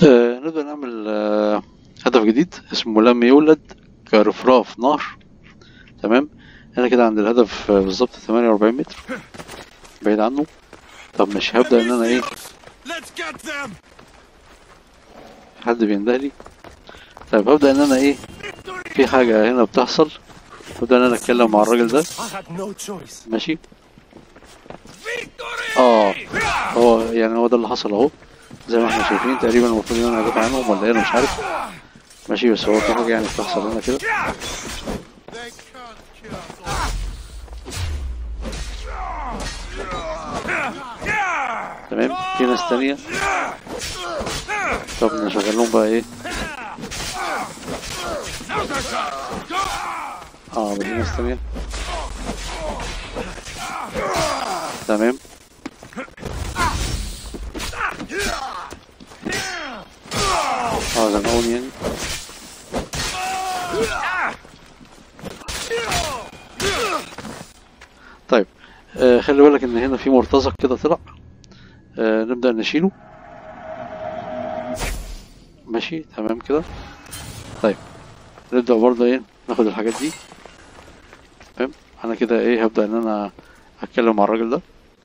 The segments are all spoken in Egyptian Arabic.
آه نبدأ نعمل آه هدف جديد اسمه لم يولد كرفراف نار تمام هنا كده عند الهدف آه، بالظبط 48 متر بعيد عنه طب مش هبدأ ان انا ايه Let's get them! حد بينده لي طيب هبدأ ان انا ايه في حاجة هنا بتحصل هبدأ ان انا اتكلم مع الراجل ده I had no choice. ماشي Victory! اه هو يعني هو ده اللي حصل اهو زي ما احنا شايفين تقريبا المفروض ان انا ادافع عنهم ولا ايه انا مش عارف ماشي بس هو في حاجة يعني بتحصل هنا كده They can't kill us all. تمام في ناس تانية طب نشغل لهم بقى ايه اه ده في ناس تانية تمام اه زنقوني يعني طيب آه خلي بالك ان هنا في مرتزق كده طلع آه نبدأ نشيله ماشي تمام كده طيب نبدأ برضه ايه ناخد الحاجات دي تمام انا كده ايه هبدأ ان انا هتكلم مع الراجل ده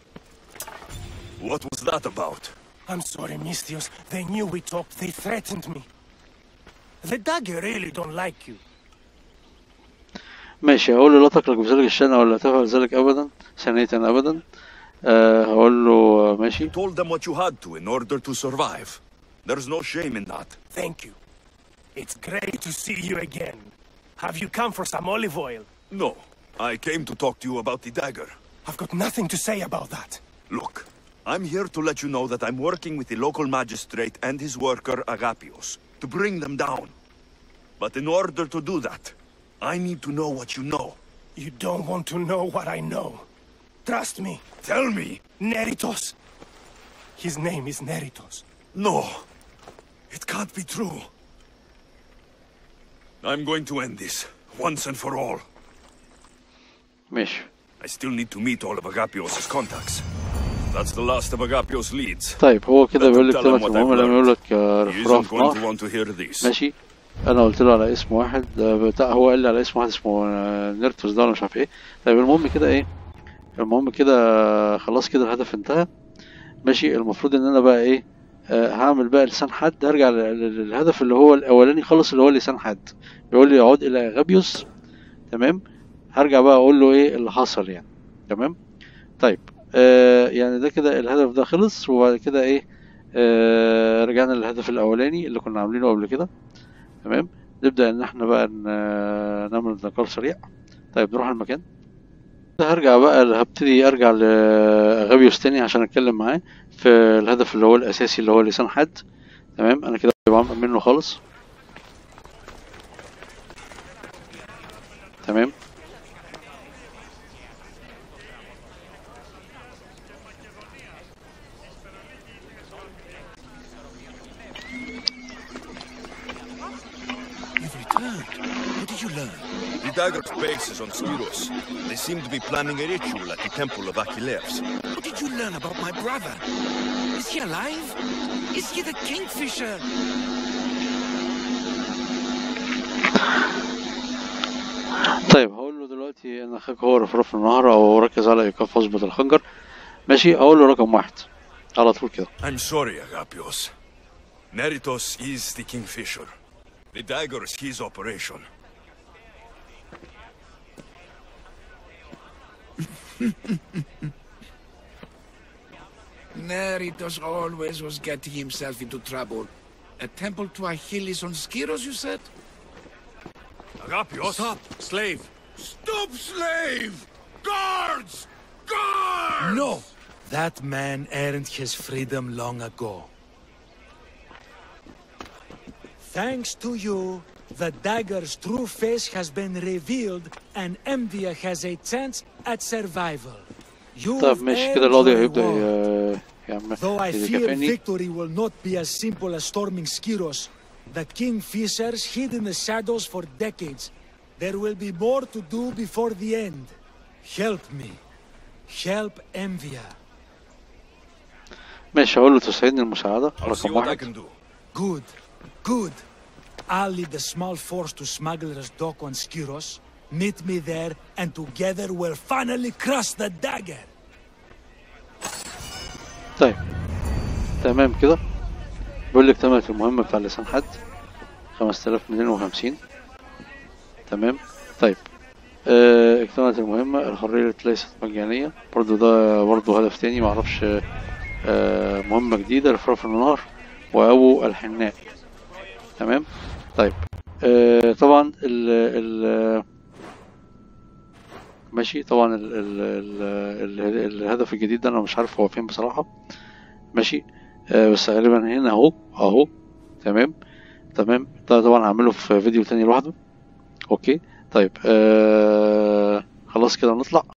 What was that about? I'm sorry, Mistios. They knew we talked. They threatened me. The dagger really don't like you. ماشي هقول له لا تقلق بذلك الشأن ولا تفعل ذلك ابدا ثانية ابدا آه هقول له آه، ماشي Told them what you had to in order to survive. There's no shame in that. Thank you. It's great to see you again. Have you come for some olive oil? No, I came to talk to you about the dagger. I've got nothing to say about that. Look, I'm here to let you know that I'm working with the local magistrate and his worker Agapios to bring them down. But in order to do that, I need to know what you know. You don't want to know what I know. Trust me. Tell me. Neritos. His name is Neritos. No, it can't be true. I'm going to end this, once and for all. ماشي I still need to meet all of Agapios' contacts. That's the last of Agapios' leads. طيب هو كده Let بيقول لي them tell كلمة him what المهم I've لما يقول learned. لك He isn't رفراف going to نار want to hear this. ماشي انا قلت له على اسم واحد آه، بتاع هو قال لي على اسم واحد اسمه آه، نيرتوس ده ولا مش عارف ايه طيب المهم كده ايه المهم كده آه، خلاص كده الهدف انتهى ماشي المفروض ان انا بقى ايه آه، هعمل بقى لسان حد هرجع لل- لل- للهدف اللي هو الاولاني خالص اللي هو لسان حد بيقول لي عود الى غابيوس تمام هرجع بقى اقول له ايه اللي حصل يعني تمام طيب آه يعني ده كده الهدف ده خلص وبعد كده ايه آه رجعنا للهدف الاولاني اللي كنا عاملينه قبل كده تمام نبدأ ان احنا بقى ن- نعمل نقال سريع طيب نروح المكان هرجع بقى هبتدي ارجع لغابيوس تاني عشان اتكلم معاه في الهدف اللي هو الاساسي اللي هو لسان حد تمام انا كده بعمل منه خالص تمام You've returned. What did you learn? The dagger's base is on Skiros. They seem to be planning a ritual at the temple of Achilles. What did you learn about my brother? Is he alive? Is he the Kingfisher? طيب هقول له دلوقتي ان اخاك هو رفرف النهر او ركز على ايقاف عصبة الخنجر ماشي اقول له رقم واحد على طول كده I'm sorry, Agapios. Neritos is the Kingfisher. The dagger is his operation. Neritos always was getting himself into trouble. A temple to Achilles on Skiros, you said? Agapios! Stop, slave! Stop, slave! Guards! Guards! No! That man earned his freedom long ago. Thanks to you, the dagger's true face has been revealed and Emdia has a chance at survival. You've طيب ماشي كده earned القاضي your هيبدأ reward. ي- يعمل Though I fear يكافئني victory will not be as simple as storming Skiros, the Kingfishers hid in the shadows for decades. There will be more to do before the end. Help me. Help Emvia. ماشي هقول له تسعدني المساعدة I'll see رقم what I واحد can do. Good, good. I'll lead a small force to Smuggler's Dock on Skiros. Meet me there, and together we'll finally crush the dagger. طيب تمام كده بيقول لك تمت المهمة بتاع لسان حد 5250 تمام طيب آه اكتملت المهمة الحرية ليست مجانية برضو ده برضو هدف تاني معرفش آه مهمة جديدة لفرف النهر وأبو الحناء تمام طيب آه طبعا ال ال ماشي طبعا ال ال ال ال الهدف الجديد ده انا مش عارف هو فين بصراحة ماشي آه بس غالبا هنا اهو اهو تمام تمام ده طبعا هعمله في فيديو تاني لوحده اوكي طيب آه خلاص كده نطلع